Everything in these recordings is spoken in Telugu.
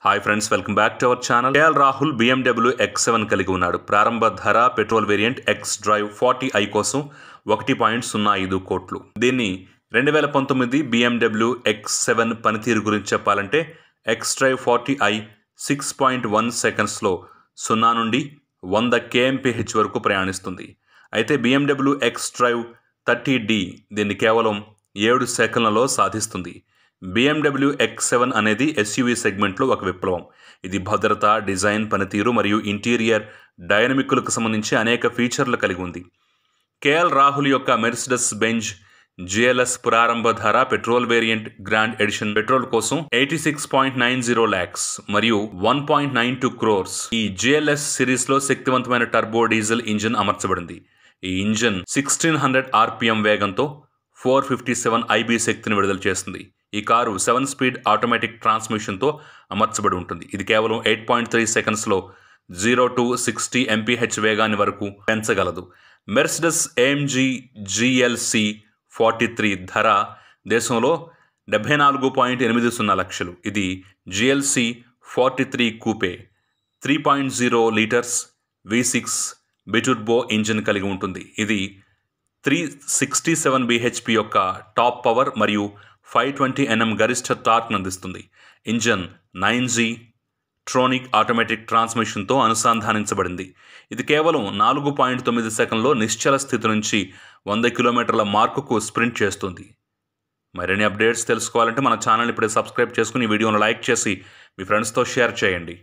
hi friends welcome back to our channel KL Rahul BMW X seven కలిగి ఉన్నాడు ప్రారంభ ధర petrol variant X drive forty I కోసం ఒకటి పాయింట్ సున్నా ఐదు కోట్లు దీన్ని రెండు వేల పంతొమ్మిది BMW ఎక్స్ సెవెన్ పనితీరు గురించి చెప్పాలంటే X drive forty I six point one సెకండ్స్లో సున్నా నుండి వంద కేఎంపీహెచ్ వరకు ప్రయాణిస్తుంది అయితే BMW X drive thirty D దీన్ని కేవలం ఏడు సెకండ్లలో సాధిస్తుంది BMW ఎక్స్ సెవెన్ అనేది ఎస్యూవీ సెగ్మెంట్లో ఒక విప్లవం ఇది భద్రత డిజైన్ పనితీరు మరియు ఇంటీరియర్ డైనమిక్లకు సంబంధించి అనేక ఫీచర్లు కలిగి ఉంది కేఎల్ రాహుల్ యొక్క మెర్సిడస్ బెంజ్ జిఎల్ఎస్ ప్రారంభ ధర petrol variant grand edition petrol కోసం eighty six point nine zero lakhs మరియు one point nine two crores ఈ జిఎల్ఎస్ సిరీస్లో శక్తివంతమైన టర్బో డీజిల్ ఇంజిన్ అమర్చబడింది ఈ ఇంజిన్ సిక్స్టీన్ హండ్రెడ్ ఆర్పిఎం వేగంతో ఫోర్ ఫిఫ్టీ సెవెన్ ఐబీ శక్తిని విడుదల చేస్తుంది ఈ కారు సెవెన్ స్పీడ్ ఆటోమేటిక్ ట్రాన్స్మిషన్తో అమర్చబడి ఉంటుంది ఇది కేవలం ఎయిట్ పాయింట్ త్రీ సెకండ్స్లో జీరో టు సిక్స్టీ ఎంపీహెచ్ వేగాన్ని వరకు పెంచగలదు Mercedes AMG GLC forty three ధర దేశంలో డెబ్బై నాలుగు పాయింట్ ఎనిమిది సున్నా లక్షలు ఇది GLC forty three coupe three point zero litres V six biturbo engine కలిగి ఉంటుంది ఇది త్రీ సిక్స్టీ సెవెన్ బిహెచ్పి యొక్క టాప్ పవర్ మరియు ఫైవ్ ట్వంటీ ఎన్ఎం గరిష్ట టార్క్ను అందిస్తుంది engine nine G tronic automatic ట్రాన్స్మిషన్తో అనుసంధానించబడింది ఇది కేవలం నాలుగు పాయింట్ తొమ్మిది సెకండ్లో నిశ్చల స్థితి నుంచి వంద కిలోమీటర్ల మార్కుకు స్ప్రింట్ చేస్తుంది మరిన్ని అప్డేట్స్ తెలుసుకోవాలంటే మన ఛానల్ ఇప్పుడే సబ్స్క్రైబ్ చేసుకుని ఈ వీడియోను లైక్ చేసి మీ ఫ్రెండ్స్తో షేర్ చేయండి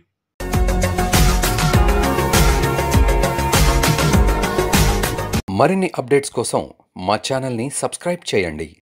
మరిన్ని అప్డేట్స్ కోసం మా ఛానల్ని సబ్స్క్రైబ్ చేయండి